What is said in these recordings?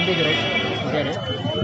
தம்பிதுரை பேர்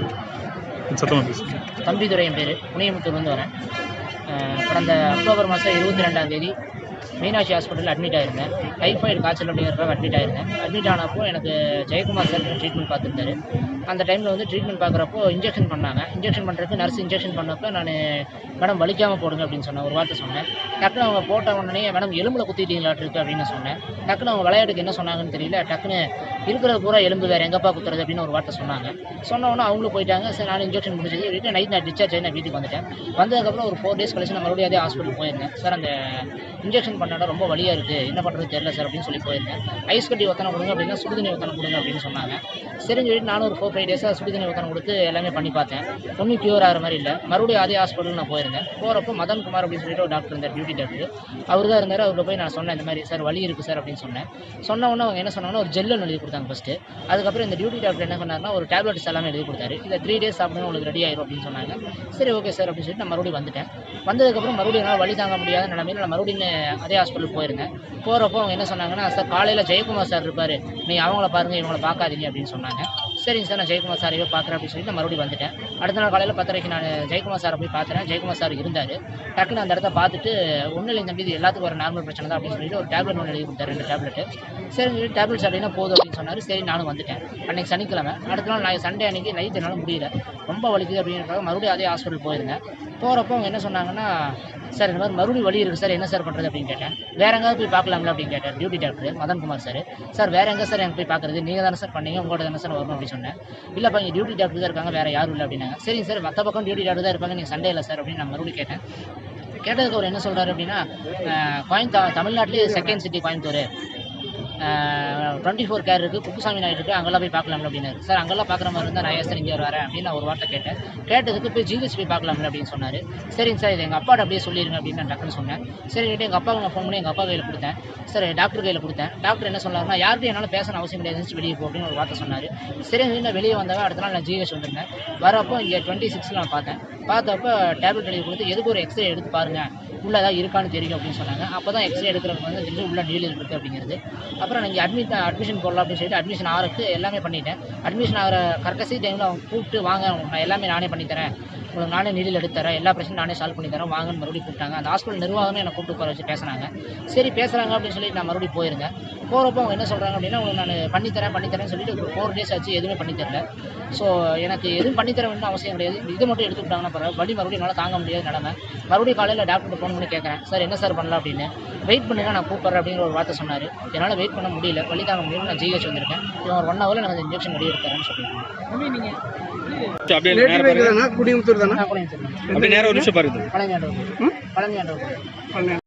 சத்தமாக பேசுங்க தம்பிதுரை என் பேர் புனியமுத்தூர்லேருந்து வரேன் அஹ் கடந்த அக்டோபர் மாதம் இருபத்தி ரெண்டாம் தேதி மீனாட்சி ஹாஸ்பிட்டலில் அட்மிட் ஆயிருந்தேன் டைஃபாய்டு காய்ச்சல் அப்படிங்கிறப்ப அட்மிட் ஆயிருந்தேன் அட்மிட் ஆனப்போ எனக்கு ஜெயக்குமார் சார் ட்ரீட்மெண்ட் பார்த்துருந்தாரு அந்த டைமில் வந்து ட்ரீட்மெண்ட் பார்க்குறப்போ இன்ஜெக்ஷன் பண்ணாங்க இன்ஜெக்ஷன் பண்ணுறதுக்கு நர்ஸ் இன்ஜெக்ஷன் பண்ணப்போ நான் மேடம் வலிக்காமல் போடுங்க அப்படின்னு சொன்னேன் ஒரு வார்த்தை சொன்னேன் டக்குனு அவங்க போட்ட உடனே மேடம் எலும்பில் குத்திட்டீங்களாட்டிருக்கு அப்படின்னு நான் சொன்னேன் டக்குனு அவங்க விளையாட்டுக்கு என்ன சொன்னாங்கன்னு தெரியல டக்குன்னு இருக்கிறது பூரா எலும்பு வேறு எங்கப்பா குத்துறது அப்படின்னு ஒரு வார்த்தை சொன்னாங்க சொன்ன உடனே அவங்களும் போயிட்டாங்க சரி நான் இன்ஜெக்ஷன் முடிச்சது வீட்டு நைட் நான் டிஸ்சார்ஜ் ஆகி நான் வீட்டுக்கு வந்துட்டேன் வந்ததுக்கப்புறம் ஒரு ஃபோர் டேஸ் கழிச்சு நான் மறுபடியும் அதே ஹாஸ்பிட்டல் போயிருந்தேன் சார் அந்த இன்ஜெக்ஷன் பண்ணாட ரொம்ப வலியாக இருக்குது என்ன பண்ணுறது தெரியல சார் அப்படின்னு சொல்லி போயிருந்தேன் ஐஸ் கட்டி ஒத்தனை கொடுங்க அப்படின்னா சுடுதண்ணி ஒத்தனை கொடுங்க அப்படின்னு சொன்னாங்க சரின்னு சொல்லிட்டு நானும் ஒரு ஃபோர் ஃபைவ் டேஸாக சுடுதண்ணி ஒத்தனை கொடுத்து எல்லாமே பண்ணி பார்த்தேன் ஒன்றும் க்யூர் ஆகிற மாதிரி இல்லை மறுபடியும் அதே ஹாஸ்பிட்டல் நான் போயிருந்தேன் போகிறப்போ மதன் குமார் அப்படின்னு சொல்லிட்டு ஒரு டாக்டர் இருந்தார் பியூட்டி டாக்டர் அவர் தான் இருந்தார் அவர்கிட்ட போய் நான் சொன்னேன் இந்த மாதிரி சார் வலி இருக்குது சார் அப்படின்னு சொன்னேன் சொன்ன உடனே அவங்க என்ன சொன்னாங்கன்னா ஒரு ஜெல்லு எழுதி கொடுத்தாங்க ஃபஸ்ட்டு அதுக்கப்புறம் இந்த டியூட்டி டாக்டர் என்ன பண்ணாருன்னா ஒரு டேப்லெட்ஸ் எல்லாமே எழுதி கொடுத்தாரு இதை த்ரீ டேஸ் சாப்பிடுங்க உங்களுக்கு ரெடி ஆயிரும் அப்படின்னு சொன்னாங்க சரி ஓகே சார் அப்படின்னு சொல்லிட்டு நான் மறுபடியும் வந்துட்டேன் வந்ததுக்கப்புறம் மறுபடியும் என்னால் வழி தாங்க முடியாத நிலமையில நான் மறுபடியும் அதே ஹாஸ்பிட்டல் போயிருந்தேன் போகிறப்போ அவங்க என்ன சொன்னாங்கன்னா சார் காலையில் ஜெயக்குமார் சார் இருப்பார் நீங்கள் அவங்கள பாருங்கள் இவங்கள பார்க்காதீங்க அப்படின்னு சொன்னாங்க சரிங்க சார் நான் ஜெயக்குமார் சாரையே பார்க்குறேன் அப்படின்னு சொல்லிட்டு நான் மறுபடியும் வந்துட்டேன் அடுத்த நாள் காலையில் பத்தரைக்கு நான் ஜெயக்குமார் சாரை போய் பார்த்தேன் ஜெயக்குமார் சார் இருந்தார் டக்குன்னு அந்த இடத்த பார்த்துட்டு ஒன்றும் இல்லை தம்பி இது எல்லாத்துக்கும் ஒரு நார்மல் பிரச்சனை தான் அப்படின்னு சொல்லிட்டு ஒரு டேப்லெட் ஒன்று எழுதி கொடுத்தாரு ரெண்டு டேப்லெட் சரி சொல்லி டேப்லெட் சாப்பிட்டீங்கன்னா போதும் அப்படின்னு சொன்னார் சரி நானும் வந்துட்டேன் அன்னைக்கு சனிக்கிழமை அடுத்த நாள் நான் சண்டே அன்னைக்கு நைட் என்னால் முடியல ரொம்ப வலிக்குது அப்படின்றக்காக மறுபடியும் அதே ஹாஸ்பிட்டல் போயிருந்தேன் போகிறப்போ அவங்க என்ன சொன்னாங்கன்னா சார் இந்த மாதிரி மறுபடியும் வலி இருக்குது சார் என்ன சார் பண்ணுறது அப்படின்னு கேட்டேன் வேற எங்கேயாவது போய் பார்க்கலாம்ல அப்படின்னு கேட்டார் duty doctor Madhankumar sir sir வேற எங்கே சார் எனக்கு போய் பார்க்குறது நீங்கள் தானே சார் பண்ணீங்க உங்களோட தானே சார் வரணும் அப்படின்னு சொன்னேன் இல்லைப்பா இங்கே டியூட்டி டாக்டர் தான் இருக்காங்க வேற யாரும் இல்லை அப்படின்னாங்க சரிங்க சார் மற்ற பக்கம் டியூட்டி டாக்டர் தான் இருப்பாங்க நீங்கள் சண்டே இல்லை சார் அப்படின்னு நான் மறுபடியும் கேட்டேன் கேட்டதுக்கு அவர் என்ன சொல்கிறாரு அப்படின்னா அஹ், கோயம்புத்தூர் தமிழ்நாட்டிலே second city Coimbatore twenty four care இருக்குது குப்புசாமி நாயுடு இருக்குது அங்கெல்லாம் போய் பார்க்கலாம்ல அப்படின்னாரு சார் அங்கெல்லாம் பார்க்குற மாதிரி இருந்தால் நான் ஏன் சார் இங்கே வரேன் அப்படின்னு நான் ஒரு வார்த்தை கேட்டேன் கேட்டதுக்கு போய் ஜிஹெச் போய் பார்க்கலாம்ல அப்படின்னு சொன்னார் சரிங்க சார் இது எங்கள் அப்பாட்ட அப்படியே சொல்லிடுங்க அப்படின்னு நான் டக்குன்னு சொன்னேன் சரி எங்கள் அப்பாவுக்கு நான் ஃபோன் பண்ணி எங்கள் அப்பா கையில் கொடுத்தேன் சரி டாக்டர் கையில் கொடுத்தேன் டாக்டர் என்ன சொன்னாருன்னா யார்கிட்டையும் என்னால் பேசணும் அவசியம் கிடையாது எந்திரிச்சு வெளியே போ அப்படின்னு ஒரு வார்த்தை சொன்னார் சரி நான் வெளியே வந்தவன் அடுத்த நாள் நான் ஜிஹெச் வந்திருந்தேன் வரப்போ இங்கே டுவெண்ட்டி சிக்ஸில் நான் பார்த்தேன் பார்த்தப்போ டேப்லெட் எழுதி கொடுத்து எதுக்கு ஒரு எக்ஸ்ரே எடுத்து பாருங்கள் உள்ளே ஏதாவது இருக்கான்னு தெரியும் அப்படின்னு சொன்னாங்க அப்போ தான் எக்ஸ்ரே எடுக்கிறவங்க வந்து தெரிஞ்சு உள்ள நீல் இருக்குது அப்படிங்கிறது அப்புறம் நீங்கள் அட்மிட் அட்மிஷன் போடலாம் அப்படின்னு சொல்லிட்டு அட்மிஷன் ஆகிறதுக்கு எல்லாமே பண்ணிட்டேன் அட்மிஷன் ஆகிற கரெக்டாக டைமில் அவங்க கூப்பிட்டு வாங்க நான் எல்லாமே நானே பண்ணித்தரேன் உங்களுக்கு நானே நிதியில் எடுத்து தரேன் எல்லா பிரச்சனையும் நானே சால்வ் பண்ணி தரேன் வாங்கன்னு மறுபடியும் கூப்பிட்டாங்க அந்த ஹாஸ்பிட்டல் நிர்வாகமே என்னை கூப்பிட்டு உட்கார வச்சு பேசுனாங்க சரி பேசுகிறாங்க அப்படின்னு சொல்லிட்டு நான் மறுபடியும் போயிருந்தேன் போகிறப்போ அவங்க என்ன சொல்கிறாங்க அப்படின்னா உங்களுக்கு நான் பண்ணித்தரேன் பண்ணித்தரேன்னு சொல்லிட்டு ஒரு ஃபோர் டேஸ் ஆச்சு எதுவுமே பண்ணித்தரல ஸோ எனக்கு எதுவும் பண்ணித்தர வேண்டிய அவசியம் கிடையாது இது மட்டும் எடுத்துக்கிட்டாங்கன்னா பரவாயில்ல வலி மறுபடியும் என்னால் தாங்க முடியாத நிலமை மறுபடியும் காலையில் டாக்டர் ஃபோன் பண்ணி கேட்குறேன் சார் என்ன சார் பண்ணலாம் அப்படின்னு வெயிட் பண்ணுங்க நான் கூப்பிட்றேன் அப்படிங்கிற ஒரு வார்த்தை சொன்னார் என்னால் வெயிட் பண்ண முடியல வலி தாங்க முடியல நான் ஜிஹெச் வந்திருக்கேன் இவன் ஒரு ஒன் ஹவரில் எனக்கு இன்ஜெக்ஷன் ரெடி எடுத்துறேன்னு சொல்லியிருக்கேன் அப்படியே நேரா பாருங்க. குடிமுத்தூர் தானே நான் கூட சொல்லுங்கள் அப்படியே நேரா ஒரு நிமிஷம் பாருங்க பழனியாண்டவர் பழனியாண்டவர்